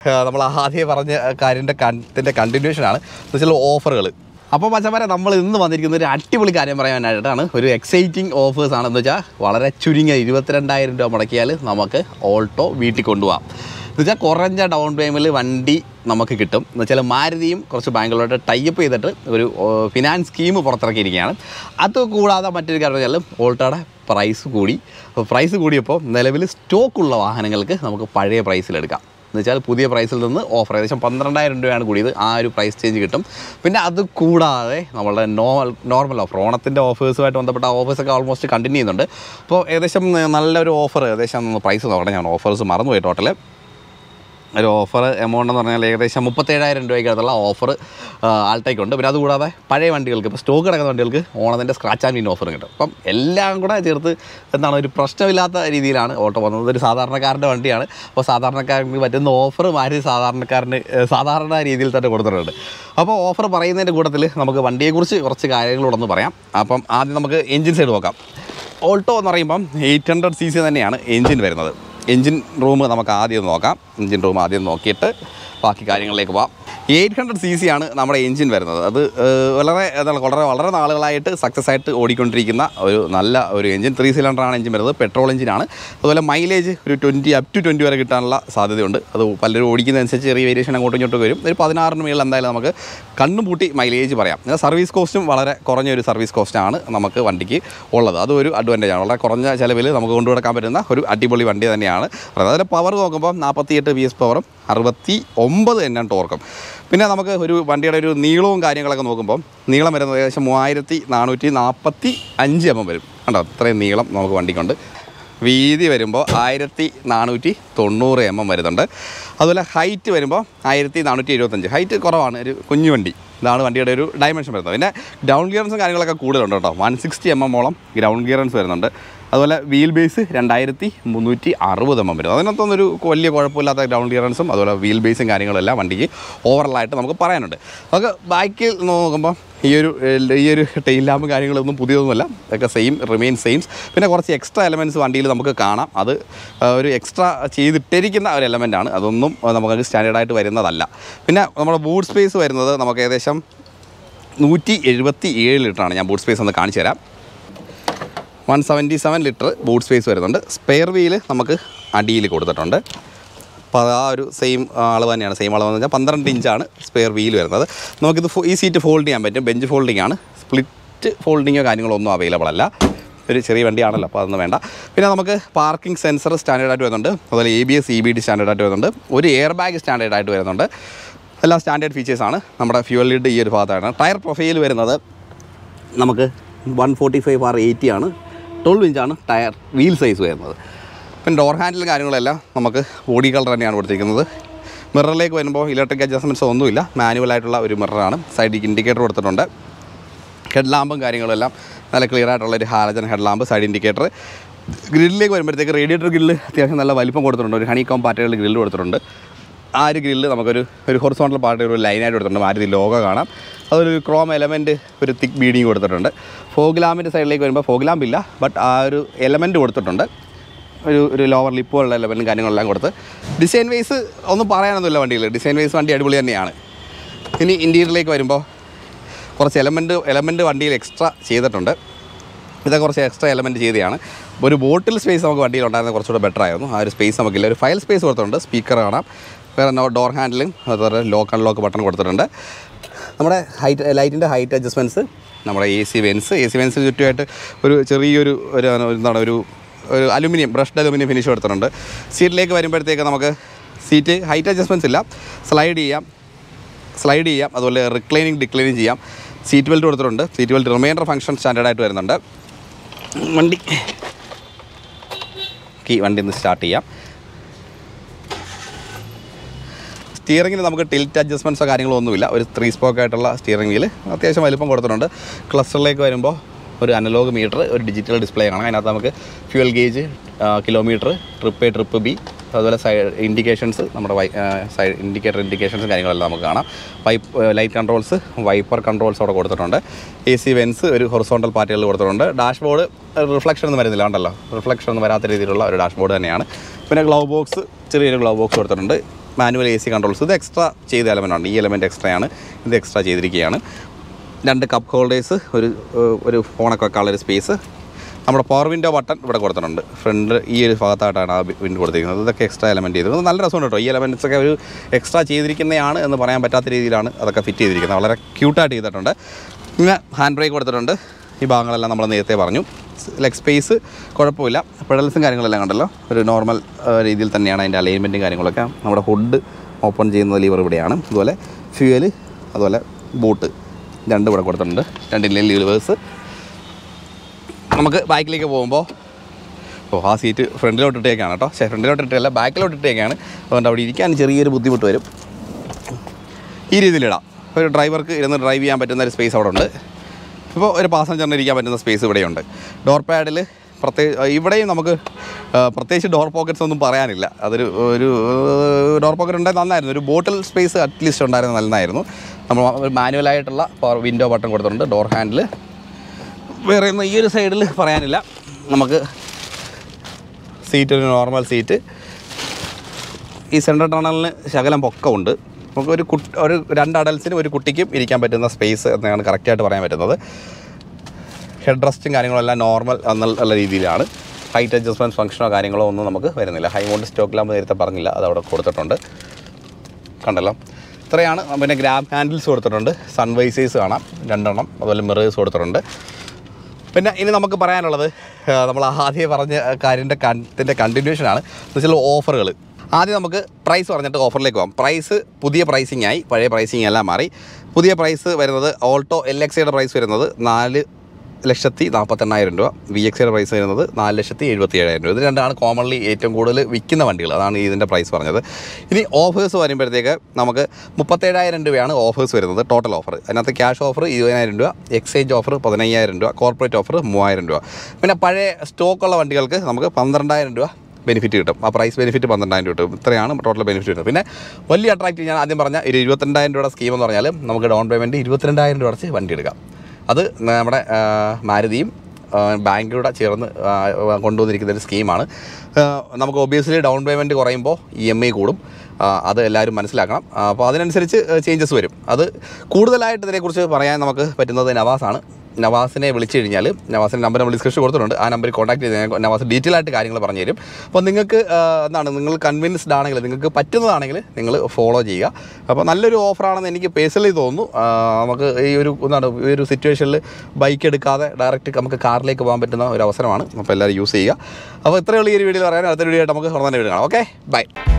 നമ്മൾ ആദ്യം പറഞ്ഞ കാര്യത്തിൻ്റെ കണ്ടിൻ്റെ കണ്ടിന്യൂഷനാണ് എന്ന് വെച്ചാൽ ഓഫറുകൾ അപ്പോൾ പച്ചമാരെ നമ്മൾ ഇന്ന് വന്നിരിക്കുന്ന ഒരു അടിപൊളി കാര്യം പറയാനായിട്ടാണ് ഒരു എക്സൈറ്റിംഗ് ഓഫേഴ്സ് ആണെന്ന് വെച്ചാൽ വളരെ ചുരുങ്ങിയ ഇരുപത്തിരണ്ടായിരം രൂപ മുടക്കിയാൽ നമുക്ക് ഓൾട്ടോ വീട്ടിൽ കൊണ്ടുപോകാം എന്ന് വെച്ചാൽ കുറഞ്ഞ ഡൗൺ പേയ്മെൻറ്റിൽ വണ്ടി നമുക്ക് കിട്ടും എന്ന് വെച്ചാൽ മാരുതിയും കുറച്ച് ബാങ്കുകളോട്ട് ടൈപ്പ് ചെയ്തിട്ട് ഒരു ഫിനാൻസ് സ്കീം പുറത്തിറക്കിയിരിക്കുകയാണ് അത് കൂടാതെ മറ്റൊരു കാര്യം വെച്ചാൽ ഓൾട്ടോയുടെ പ്രൈസ് കൂടി അപ്പോൾ പ്രൈസ് കൂടിയപ്പോൾ നിലവിൽ സ്റ്റോക്കുള്ള വാഹനങ്ങൾക്ക് നമുക്ക് പഴയ പ്രൈസിലെടുക്കാം എന്ന് വെച്ചാൽ പുതിയ പ്രൈസിൽ നിന്ന് ഓഫർ ഏകദേശം പന്ത്രണ്ടായിരം രൂപയാണ് കൂടിയത് ആ ഒരു പ്രൈസ് ചേഞ്ച് കിട്ടും പിന്നെ അത് കൂടാതെ നമ്മളുടെ നോർമൽ നോർമൽ ഓഫർ ഓണത്തിൻ്റെ ഓഫേഴ്സുമായിട്ട് ബന്ധപ്പെട്ട ഓഫേഴ്സൊക്കെ ഓൾമോസ്റ്റ് കണ്ടിന്യൂ ചെയ്യുന്നുണ്ട് അപ്പോൾ ഏകദേശം നല്ലൊരു ഓഫർ ഏകദേശം പ്രൈസ് നോക്കട്ടെ ഞാൻ ഓഫേഴ്സ് മറന്നുപോയി ടോട്ടൽ ഒരു ഓഫർ എമൗണ്ട് എന്ന് പറഞ്ഞാൽ ഏകദേശം മുപ്പത്തേഴായിരം രൂപയ്ക്കകത്തുള്ള ഓഫർ ആൾട്ടേക്കുണ്ട് പിന്നെ അതുകൂടാതെ പഴയ വണ്ടികൾക്ക് ഇപ്പോൾ സ്റ്റോക്ക് കിടക്കുന്ന വണ്ടികൾക്ക് ഓണത്തിൻ്റെ സ്ക്രാച്ച് ആൻഡ് വിൻ ഓഫറും കിട്ടും അപ്പം എല്ലാം കൂടെ ചേർത്ത് എന്താണ് ഒരു പ്രശ്നമില്ലാത്ത രീതിയിലാണ് ഓട്ടോ പോകുന്നത് ഒരു സാധാരണക്കാരൻ്റെ വണ്ടിയാണ് അപ്പോൾ സാധാരണക്കാരന് പറ്റുന്ന ഓഫർ മാറി സാധാരണക്കാരന് ഏഹ്, സാധാരണ രീതിയിൽ തന്നെ കൊടുത്തിട്ടുണ്ട് അപ്പോൾ ഓഫർ പറയുന്നതിൻ്റെ കൂട്ടത്തിൽ നമുക്ക് വണ്ടിയെക്കുറിച്ച് കുറച്ച് കാര്യങ്ങളോടൊന്ന് പറയാം അപ്പം ആദ്യം നമുക്ക് എൻജിൻ സൈഡ് നോക്കാം ഓൾട്ടോ എന്ന് പറയുമ്പം എയ്റ്റ് ഹൺഡ്രഡ് സി സി തന്നെയാണ് എൻജിൻ വരുന്നത് എൻജിൻ റൂം നമുക്ക് ആദ്യം ഒന്ന് നോക്കാം എൻജിൻ റൂം ആദ്യം നോക്കിയിട്ട് ബാക്കി കാര്യങ്ങളിലേക്ക് പോവാം എയ്റ്റ് ഹൺഡ്രഡ് സി സി ആണ് നമ്മുടെ എൻജിൻ വരുന്നത് അത് ഏഹ്, വളരെ എന്താണ് വളരെ വളരെ നാളുകളായിട്ട് സക്സസ് ആയിട്ട് ഓടിക്കൊണ്ടിരിക്കുന്ന ഒരു നല്ല ഒരു എൻജിൻ ത്രീ സിലിണ്ടറാണ് എൻജിൻ വരുന്നത് പെട്രോൾ എഞ്ചിനാണ് അതുപോലെ മൈലേജ് ഒരു ട്വൻറ്റി അപ് ടു ട്വൻറ്റി വരെ കിട്ടാനുള്ള സാധ്യതയുണ്ട് അത് പലരും ഓടിക്കുന്നതനുസരിച്ച് ചെറിയ വേരിയേഷൻ അങ്ങോട്ടും ഇങ്ങോട്ടും വരും ഒരു പതിനാറിന് മേളിൽ എന്തായാലും നമുക്ക് കണ്ണും പൂട്ടി മൈലേജ് പറയാം എന്നാൽ സർവീസ് കോസ്റ്റും വളരെ കുറഞ്ഞ ഒരു സർവീസ് കോസ്റ്റാണ് നമുക്ക് വണ്ടിക്ക് ഉള്ളത് അത് ഒരു അഡ്വാൻറ്റേജ് ആണ് വളരെ കുറഞ്ഞ ചിലവിൽ നമുക്ക് കൊണ്ടുനടക്കാൻ പറ്റുന്ന ഒരു അടിപൊളി വണ്ടി തന്നെയാണ് അതിൽ പവർ നോക്കുമ്പോൾ നാൽപ്പത്തിയെട്ട് ബി എസ് പവറും അറുപത്തി ഒമ്പത് എൻ എൻ ടോർക്കും പിന്നെ നമുക്ക് ഒരു വണ്ടിയുടെ ഒരു നീളവും കാര്യങ്ങളൊക്കെ നോക്കുമ്പോൾ നീളം വരുന്നത് ഏകദേശം മൂവായിരത്തി നാനൂറ്റി നാൽപ്പത്തി അഞ്ച് എം എം വരും കണ്ടോ അത്രയും നീളം നമുക്ക് വണ്ടിക്കുണ്ട് വീതി വരുമ്പോൾ ആയിരത്തി നാനൂറ്റി തൊണ്ണൂറ് എം എം വരുന്നുണ്ട് അതുപോലെ ഹൈറ്റ് വരുമ്പോൾ ആയിരത്തി നാനൂറ്റി എഴുപത്തഞ്ച് ഹൈറ്റ് കുറവാണ് ഒരു കുഞ്ഞു വണ്ടി ഇതാണ് വണ്ടിയുടെ ഒരു ഡയമെൻഷൻ വരുന്നത് പിന്നെ ഗ്രൗണ്ട് ക്ലിയറൻസും കാര്യങ്ങളൊക്കെ കൂടുതലുണ്ട് കേട്ടോ വൺ സിക്സ്റ്റി എം എമ്മോളം ഗ്രൗണ്ട് ക്ലിയറൻസ് വരുന്നുണ്ട് അതുപോലെ വീൽ ബേസ് രണ്ടായിരത്തി മുന്നൂറ്റി അറുപത് എം എം വരും അതിനകത്തൊന്നും ഒരു വലിയ കുഴപ്പമില്ലാത്ത ഗ്രൗണ്ട് ക്ലിയറൻസും അതുപോലെ വീൽ ബേസും കാര്യങ്ങളെല്ലാം വണ്ടിക്ക് ഓവറലായിട്ട് നമുക്ക് പറയാനുണ്ട് നമുക്ക് ബാക്കിൽ നോക്കുമ്പോൾ ഈ ഒരു ഏഹ്, ഈ ഒരു ടെയിൽ ലാമ്പും കാര്യങ്ങളൊന്നും പുതിയതൊന്നുമല്ല ഇതൊക്കെ സെയിം റിമെയിൻ സെയിംസ് പിന്നെ കുറച്ച് എക്സ്ട്രാ എലമെൻറ്റ്സ് വണ്ടിയിൽ നമുക്ക് കാണാം അത് ആ, ഒരു എക്സ്ട്രാ ചെയ്തിട്ടിരിക്കുന്ന ഒരു എലമെൻ്റ് ആണ് അതൊന്നും ആ, നമുക്ക് സ്റ്റാൻഡേർഡായിട്ട് വരുന്നതല്ല പിന്നെ നമ്മുടെ ബൂട്ട് സ്പേസ് വരുന്നത് നമുക്ക് ഏകദേശം നൂറ്റി എഴുപത്തി ഏഴ് ലിറ്ററാണ് ഞാൻ ബൂട്ട് സ്പേസ് ഒന്ന് കാണിച്ചു തരാം one seventy seven litre boot space വരുന്നുണ്ട് സ്പെയർ വീല് നമുക്ക് അടിയിൽ കൊടുത്തിട്ടുണ്ട് അപ്പോൾ ആ ഒരു സെയിം അളവ് തന്നെയാണ് സെയിം അളവ് എന്ന് വെച്ചാൽ പന്ത്രണ്ട് ഇഞ്ചാണ് സ്പെയർ വീൽ വരുന്നത് നമുക്കിത് ഫോ- ഈ സീറ്റ് ഫോൾഡ് ചെയ്യാൻ പറ്റും ബെഞ്ച് ഫോൾഡിംഗ് ആണ് സ്പ്ലിറ്റ് ഫോൾഡിങ്ങോ കാര്യങ്ങളോ ഒന്നും അവൈലബിൾ അല്ല ഒരു ചെറിയ വണ്ടിയാണല്ലോ അപ്പോൾ അതൊന്നും വേണ്ട പിന്നെ നമുക്ക് പാർക്കിംഗ് സെൻസർ സ്റ്റാൻഡേർഡായിട്ട് വരുന്നുണ്ട് അതുപോലെ A B S E B D സ്റ്റാൻഡേർഡായിട്ട് വരുന്നുണ്ട് ഒരു എയർ ബാഗ് സ്റ്റാൻഡേർഡായിട്ട് വരുന്നുണ്ട് എല്ലാം സ്റ്റാൻഡേർഡ് ഫീച്ചേഴ്സാണ് നമ്മുടെ ഫ്യൂൽ ലിഡ് ഈ ഒരു ഭാഗത്താണ് ടയർ പ്രൊഫൈൽ വരുന്നത് നമുക്ക് one forty five R eighty ആണ് ട്വൽവ് ഇഞ്ചാണ് ടയർ വീൽ സൈസ് വരുന്നത് പിന്നെ ഡോർ ഹാൻഡിലും കാര്യങ്ങളെല്ലാം നമുക്ക് ബോഡി കളർ തന്നെയാണ് കൊടുത്തിരിക്കുന്നത് മിററിലേക്ക് വരുമ്പോൾ ഇലക്ട്രിക് അഡ്ജസ്റ്റ്മെൻറ്റ്സ് ഒന്നുമില്ല മാനുവലായിട്ടുള്ള ഒരു മിററാണ് സൈഡിൽ ഇൻഡിക്കേറ്റർ കൊടുത്തിട്ടുണ്ട് ഹെഡ് ലാമ്പും കാര്യങ്ങളും എല്ലാം നല്ല ക്ലിയർ ആയിട്ടുള്ള ഒരു halogen head lamp side indicator ഗ്രില്ലിലേക്ക് വരുമ്പോഴത്തേക്ക് റേഡിയേറ്റർ ഗ്രില്ല് അത്യാവശ്യം നല്ല വലിപ്പം കൊടുത്തിട്ടുണ്ട് ഒരു ഹണി കോം പാറ്റേണിൽ ഗ്രില്ല് കൊടുത്തിട്ടുണ്ട് ആ ഒരു ഗ്രില്ല് നമുക്കൊരു ഒരു ഹൊറിസോണ്ടൽ പാർട്ടി ഒരു ലൈനായിട്ട് കൊടുത്തിട്ടുണ്ട് മാരുതി ലോഗോ കാണാം അതൊരു ക്രോം എലമെൻറ്റ് ഒരു തിക്ക് ബീഡിങ് കൊടുത്തിട്ടുണ്ട് ഫോഗ് ലാമ്പിൻ്റെ സൈഡിലേക്ക് വരുമ്പോൾ ഫോഗ് ലാമ്പ് ഇല്ല ബട്ട് ആ ഒരു എലമെൻറ്റ് കൊടുത്തിട്ടുണ്ട് ഒരു ഒരു ലോവർ ലിപ്പ് പോലുള്ള ലെവലും കാര്യങ്ങളെല്ലാം കൊടുത്ത് ഡിസൈൻ വൈസ് ഒന്നും പറയാനൊന്നുമില്ല വണ്ടിയിൽ ഡിസൈൻ വൈസ് വണ്ടി അടിപൊളി തന്നെയാണ് ഇനി ഇൻറ്റീരിയറിലേക്ക് വരുമ്പോൾ കുറച്ച് എലമെൻറ്റ് എലമെൻറ്റ് വണ്ടിയിൽ എക്സ്ട്രാ ചെയ്തിട്ടുണ്ട് ഇതൊക്കെ കുറച്ച് എക്സ്ട്രാ എലമെൻറ്റ് ചെയ്തതാണ് ഒരു ബോട്ടിൽ സ്പേസ് നമുക്ക് വണ്ടിയിൽ ഉണ്ടായിരുന്ന കുറച്ചുകൂടെ ബെറ്റർ ആയിരുന്നു ആ ഒരു സ്പേസ് നമുക്കില്ല ഒരു ഫയൽ സ്പേസ് കൊടുത്തിട്ടുണ്ട് സ്പീക്കർ കാണാം വേറെ നോ ഡോർ ഹാൻഡിലും അതുപോലെ ലോക്ക് അൺലോക്ക് ബട്ടൺ കൊടുത്തിട്ടുണ്ട് നമ്മുടെ ഹൈറ്റ് ലൈറ്റിൻ്റെ ഹൈറ്റ് അഡ്ജസ്റ്റ്മെൻറ്റ്സ് നമ്മുടെ A C vents A C വെൻസിന് ചുറ്റുമായിട്ട് ഒരു ചെറിയൊരു ഒരു എന്താണ് ഒരു ഒരു അലുമിനിയം ബ്രഷ്ഡ് അലുമിനിയം ഫിനിഷ് കൊടുത്തിട്ടുണ്ട് സീറ്റിലേക്ക് വരുമ്പോഴത്തേക്ക് നമുക്ക് സീറ്റ് ഹൈറ്റ് അഡ്ജസ്റ്റ്മെൻറ്റ്സ് ഇല്ല സ്ലൈഡ് ചെയ്യാം സ്ലൈഡ് ചെയ്യാം അതുപോലെ റിക്ലൈനിങ് ഡിക്ലൈനിങ് ചെയ്യാം സീറ്റ് ബെൽറ്റ് കൊടുത്തിട്ടുണ്ട് സീറ്റ് ബെൽറ്റ് റിമൈൻഡർ ഫംഗ്ഷൻ സ്റ്റാൻഡേർഡായിട്ട് വരുന്നുണ്ട് വണ്ടി കീ വണ്ടി ഒന്ന് സ്റ്റാർട്ട് ചെയ്യാം സ്റ്റിയറിങ്ങിന് നമുക്ക് ടിൽറ്റ് അഡ്ജസ്റ്റ്മെൻറ്റ്സോ കാര്യങ്ങളോ ഒന്നുമില്ല ഒരു ത്രീ സ്പോക്ക് ആയിട്ടുള്ള സ്റ്റിയറിംഗ് വീല് അത്യാവശ്യം വലിപ്പം കൊടുത്തിട്ടുണ്ട് ക്ലസ്റ്ററിലേക്ക് വരുമ്പോൾ ഒരു അനലോഗ് മീറ്റർ ഒരു ഡിജിറ്റൽ ഡിസ്പ്ലേ കാണാം അതിനകത്ത് നമുക്ക് fuel gauge kilometre trip A trip B അതുപോലെ സൈഡ് ഇൻഡിക്കേഷൻസ് നമ്മുടെ വൈ സൈഡ് ഇൻഡിക്കേറ്റർ ഇൻഡിക്കേഷൻസ് കാര്യങ്ങളെല്ലാം നമുക്ക് കാണാം wipe light controls wiper controls അവിടെ കൊടുത്തിട്ടുണ്ട് എ സി വെൻസ് ഒരു ഹൊറിസോണ്ടൽ പാർട്ടികൾ കൊടുത്തിട്ടുണ്ട് ഡാഷ്ബോർഡ് റിഫ്ലക്ഷൻ ഒന്നും വരുന്നില്ല ഉണ്ടല്ലോ റിഫ്ലക്ഷൻ ഒന്നും വരാത്ത രീതിയിലുള്ള ഒരു ഡാഷ്ബോർഡ് തന്നെയാണ് പിന്നെ ഗ്ലൗ ബോക്സ് ചെറിയൊരു ഗ്ലൗ ബോക്സ് കൊടുത്തിട്ടുണ്ട് മാനുവൽ എ സി കൺട്രോൾസ് ഇത് എക്സ്ട്രാ ചെയ്ത എലമെൻ്റ് ആണ് ഈ എലമെൻറ്റ് എക്സ്ട്രാ ആണ് ഇത് എക്സ്ട്രാ ചെയ്തിരിക്കുകയാണ് രണ്ട് കപ്പ് ഹോൾഡേഴ്സ് ഒരു ഏഹ്, ഒരു ഫോണൊക്കെ വെക്കാനുള്ള ഒരു സ്പേസ് നമ്മുടെ പവർ വിൻഡോ ബട്ടൺ ഇവിടെ കൊടുത്തിട്ടുണ്ട് ഫ്രണ്ട് ഈ ഒരു ഭാഗത്തായിട്ടാണ് ആ വിൻഡോ കൊടുത്തിരിക്കുന്നത് ഇതൊക്കെ എക്സ്ട്രാ എലമെൻറ്റ് ചെയ്തത് നല്ല രസമുണ്ട് കേട്ടോ ഈ എലമെൻറ്റ്സ് ഒക്കെ ഒരു എക്സ്ട്രാ ചെയ്തിരിക്കുന്നതാണ് എന്ന് പറയാൻ പറ്റാത്ത രീതിയിലാണ് അതൊക്കെ ഫിറ്റ് ചെയ്തിരിക്കുന്നത് വളരെ ക്യൂട്ടായിട്ട് ചെയ്തിട്ടുണ്ട് പിന്നെ ഹാൻഡ് ബ്രേക്ക് കൊടുത്തിട്ടുണ്ട് ഈ ഭാഗങ്ങളെല്ലാം നമ്മൾ നേരത്തെ പറഞ്ഞു ലെഗ് സ്പേസ് കുഴപ്പമില്ല പെഡൽസും കാര്യങ്ങളെല്ലാം കണ്ടല്ലോ ഒരു നോർമൽ രീതിയിൽ തന്നെയാണ് അതിൻ്റെ അലൈൻമെൻറ്റും കാര്യങ്ങളൊക്കെ നമ്മുടെ ഹുഡ് ഓപ്പൺ ചെയ്യുന്ന ലീവർ ഇവിടെയാണ് അതുപോലെ ഫ്യൂവൽ അതുപോലെ ബൂട്ട് രണ്ട് ഇവിടെ കൊടുത്തിട്ടുണ്ട് രണ്ടിൻ്റെ ലീവേഴ്സ് നമുക്ക് ബാക്കിലേക്ക് പോകുമ്പോൾ ഓ ആ സീറ്റ് ഫ്രണ്ടിലോട്ട് ഇട്ടേക്കാണ് കേട്ടോ ശരി ഫ്രണ്ടിലോട്ട് ഇട്ടല്ല ബാക്കിലോട്ട് ഇട്ടേക്കാണ് അതുകൊണ്ട് അവിടെ ഇരിക്കാൻ ചെറിയൊരു ബുദ്ധിമുട്ട് വരും ഈ രീതിയിലിടാം ഒരു ഡ്രൈവർക്ക് ഇരുന്ന് ഡ്രൈവ് ചെയ്യാൻ പറ്റുന്ന ഒരു സ്പേസ് അവിടെ ഉണ്ട് ഇപ്പോൾ ഒരു പാസഞ്ചറിന് ഇരിക്കാൻ പറ്റുന്ന സ്പേസ് ഇവിടെയുണ്ട് ഡോർ പാഡിൽ പ്രത്യേക ഇവിടെയും നമുക്ക് ആ, പ്രത്യേകിച്ച് ഡോർ പോക്കറ്റ്സ് ഒന്നും പറയാനില്ല അതൊരു ഒരു ഡോർ പോക്കറ്റ് ഉണ്ടായി നന്നായിരുന്നു ഒരു ബോട്ടിൽ സ്പേസ് അറ്റ്ലീസ്റ്റ് ഉണ്ടായിരുന്നു നന്നായിരുന്നു നമ്മൾ ഒരു മാനുവലായിട്ടുള്ള പവർ വിൻഡോ ബട്ടൺ കൊടുത്തിട്ടുണ്ട് ഡോർ ഹാൻഡിൽ വേറെ ഒന്നും ഈ ഒരു സൈഡിൽ പറയാനില്ല നമുക്ക് സീറ്റ് ഒരു നോർമൽ സീറ്റ് ഈ സെൻട്രൽ ടണലിന് ശകലം പൊക്കമുണ്ട് നമുക്ക് ഒരു കുട്ടി ഒരു രണ്ട് അഡൽസിനും ഒരു കുട്ടിക്കും ഇരിക്കാൻ പറ്റുന്ന സ്പേസ് എന്നാണ് കറക്റ്റായിട്ട് പറയാൻ പറ്റുന്നത് ഹെഡ് റെസ്റ്റും കാര്യങ്ങളും എല്ലാം നോർമൽ എന്നുള്ള രീതിയിലാണ് ഹൈറ്റ് അഡ്ജസ്റ്റ്മെൻറ്റ് ഫംഗ്ഷനോ കാര്യങ്ങളോ ഒന്നും നമുക്ക് വരുന്നില്ല ഹൈ മൗണ്ട് സ്റ്റോക്കിലാകുമ്പോൾ നേരത്തെ പറഞ്ഞില്ല അത് അവിടെ കൊടുത്തിട്ടുണ്ട് കണ്ടല്ലോ ഇത്രയാണ് പിന്നെ ഗ്രാബ് ഹാൻഡിൽസ് കൊടുത്തിട്ടുണ്ട് സൺവൈസേഴ്സ് കാണാം രണ്ടെണ്ണം അതുപോലെ മിറേഴ്സ് കൊടുത്തിട്ടുണ്ട് പിന്നെ ഇനി നമുക്ക് പറയാനുള്ളത് ആ, നമ്മൾ ആദ്യം പറഞ്ഞ കാര്യൻ്റെ കണ്ടിൻ്റെ കണ്ടിന്യൂഷനാണ് എന്ന് വെച്ചാൽ ഓഫറുകൾ ആദ്യം നമുക്ക് പ്രൈസ് പറഞ്ഞിട്ട് ഓഫറിലേക്ക് പോകാം പ്രൈസ് പുതിയ പ്രൈസിങ് ആയി പഴയ പ്രൈസിങ് എല്ലാം മാറി പുതിയ പ്രൈസ് വരുന്നത് ഓൾട്ടോ എൽ എക്സയുടെ പ്രൈസ് വരുന്നത് നാല് ലക്ഷത്തി നാൽപ്പത്തെണ്ണായിരം രൂപ വി എക്സിയുടെ പ്രൈസ് വരുന്നത് നാല് ലക്ഷത്തി എഴുപത്തി ഏഴായിരം രൂപ ഇത് രണ്ടാണ് കോമൺലി ഏറ്റവും കൂടുതൽ വിൽക്കുന്ന വണ്ടികൾ അതാണ് ഇതിൻ്റെ പ്രൈസ് പറഞ്ഞത് ഇനി ഓഫേഴ്സ് വരുമ്പോഴത്തേക്ക് നമുക്ക് മുപ്പത്തേഴായിരം രൂപയാണ് ഓഫേഴ്സ് വരുന്നത് ടോട്ടൽ ഓഫർ അതിനകത്ത് ക്യാഷ് ഓഫർ ഇരുപതിനായിരം രൂപ എക്സ്ചേഞ്ച് ഓഫർ പതിനയ്യായിരം രൂപ കോർപ്പറേറ്റ് ഓഫർ മൂവായിരം രൂപ പിന്നെ പഴയ സ്റ്റോക്കുള്ള വണ്ടികൾക്ക് നമുക്ക് പന്ത്രണ്ടായിരം രൂപ ബെനിഫിറ്റ് കിട്ടും ആ പ്രൈസ് ബെനിഫിറ്റ് പന്ത്രണ്ടായിരം രൂപ കിട്ടും ഇത്രയാണ് ടോട്ടൽ ബെനിഫിറ്റ് കിട്ടുന്നത് പിന്നെ വലിയ അട്രാക്റ്റീവ് ഞാൻ ആദ്യം പറഞ്ഞ ഒരു ഇരുപത്തിരണ്ടായിരം രൂപയുടെ സ്കീം എന്ന് പറഞ്ഞാൽ നമുക്ക് ഡൗൺ പേയ്മെൻറ്റ് ഇരുപത്തിരണ്ടായിരം രൂപ അടച്ച് വണ്ടി എടുക്കാം അത് നമ്മുടെ ആ, മാരുതിയും ആ, ബാങ്കൂടെ ചേർന്ന് ആ, കൊണ്ടുവന്നിരിക്കുന്ന ഒരു സ്കീമാണ് ആ, നമുക്ക് ഒബിയസ്ലി ഡൗൺ പേയ്മെൻറ്റ് കുറയുമ്പോൾ ഇ എം ഐ കൂടും ആ, അത് എല്ലാവരും മനസ്സിലാക്കണം ആ, അപ്പോൾ അതിനനുസരിച്ച് ചേഞ്ചസ് വരും അത് കൂടുതലായിട്ട് ഇതിനെക്കുറിച്ച് പറയാൻ നമുക്ക് പറ്റുന്നത് നവാസാണ് നവാസിനെ വിളിച്ചു കഴിഞ്ഞാൽ നവാസിൻ്റെ നമ്പർ നമ്മൾ ഡിസ്ക്രിപ്ഷൻ കൊടുത്തിട്ടുണ്ട് ആ നമ്പറിൽ കോൺടാക്ട് ചെയ്ത് കഴിഞ്ഞാൽ നവാസ് ഡീറ്റെയിൽ ആയിട്ട് കാര്യങ്ങൾ പറഞ്ഞു തരും അപ്പോൾ നിങ്ങൾക്ക് ആ, എന്താണ് നിങ്ങൾ കൺവിൻസ്ഡ് ആണെങ്കിൽ നിങ്ങൾക്ക് പറ്റുന്നതാണെങ്കിൽ നിങ്ങൾ ഫോളോ ചെയ്യുക അപ്പോൾ നല്ലൊരു ഓഫറാണെന്ന് എനിക്ക് പേഴ്സണലി തോന്നുന്നു ആ, നമുക്ക് ഈ ഒരു എന്താണ് ഈ ഒരു സിറ്റുവേഷനിൽ ബൈക്ക് എടുക്കാതെ ഡയറക്റ്റ് നമുക്ക് കാറിലേക്ക് പോകാൻ പറ്റുന്ന ഒരു അവസരമാണ് അപ്പോൾ എല്ലാവരും യൂസ് ചെയ്യുക അപ്പോൾ ഇത്രയുള്ള ഈ ഒരു വീഡിയോയിൽ പറയാൻ അടുത്ത വീഡിയോ ആയിട്ട് നമുക്ക് ഉടനെ വീഡിയോ കാണാം ഓക്കെ ബൈ